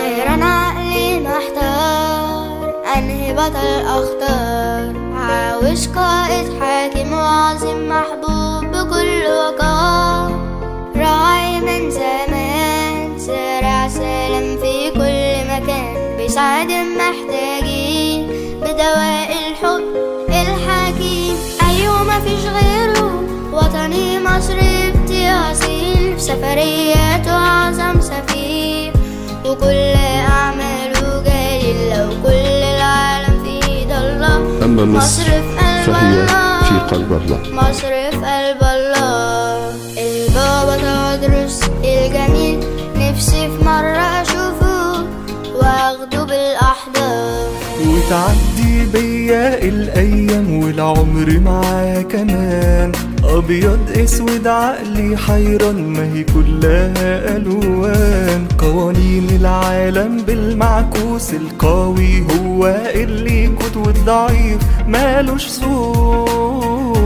حيران عقلي محتار أنهي بطل أختار عاوش قائد حاكم وعظيم محبوب بكل وقار راعي من زمان زرع سلام في كل مكان بيساعد المحتاجين بدواء الحب الحكيم أيوة مفيش غيره وطني مصري بتأصيل في سفريات وأعظم سفير وكل أعماله جليل لو كل العالم في ايد الله أما مصر مصر في قلب فهي الله في قلب الله مصر في قلب الله البابا تدرس الجميل نفسي في مرة أشوفه واخده بالأحضان وتعدي بيا الايام والعمر معاه كمان ابيض اسود عقلي حيران ما هي كلها الوان قوانين العالم بالمعكوس القوي هو اللي يكوت والضعيف مالوش صوت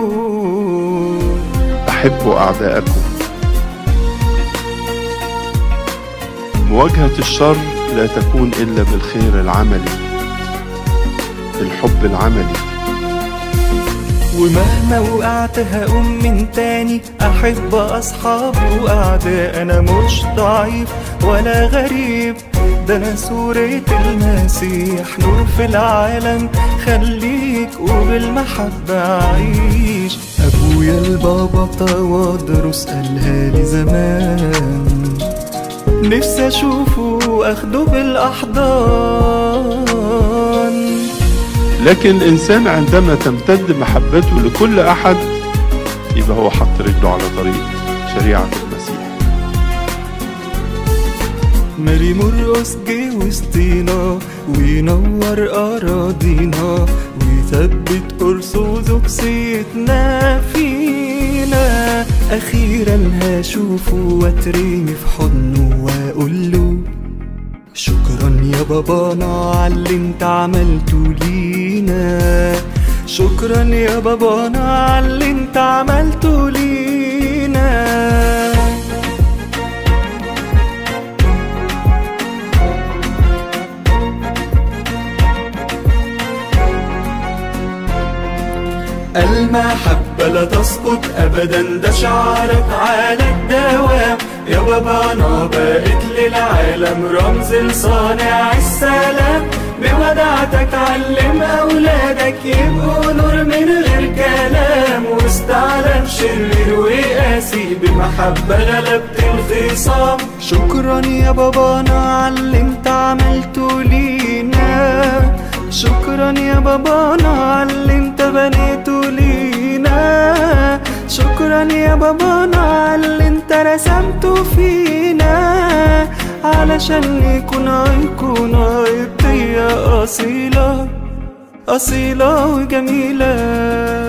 أحبوا أعداءكم مواجهة الشر لا تكون إلا بالخير العملي الحب العملي ومهما وقعت هقوم من تاني احب اصحابي واعداء انا مش ضعيف ولا غريب ده انا سورة المسيح نور في العالم خليك وبالمحبة عيش ابويا البابا توادرس قالها لي زمان نفسي اشوفه واخده بالاحضان لكن الإنسان عندما تمتد محبته لكل أحد يبقى هو حط رجله على طريق شريعة المسيح ماري مرقص جه وسطينا وينور أراضينا ويثبت أرثوذكسيتنا فينا أخيرا هشوفه واترمي في حضنه وأقول له شكرا يا بابانا على اللي انت عملته لينا شكرا يا بابانا على اللي انت عملته لينا المحبة لا تسقط أبدا ده شعارك على الدوام يا بابانا بقيت للعالم رمز لصانع السلام بوداعتك علم أولادك يبقوا نور من غير كلام وسط عالم شرير وقاسي بمحبة غلبت الخصام شكرا يا بابانا على اللي انت عملته لينا شكرا يا بابانا على اللي انت بنيته لينا شكرا يا بابانا على اللي انت رسمته فينا علشان نكون أيقونة قبطية أصيلة أصيلة وجميلة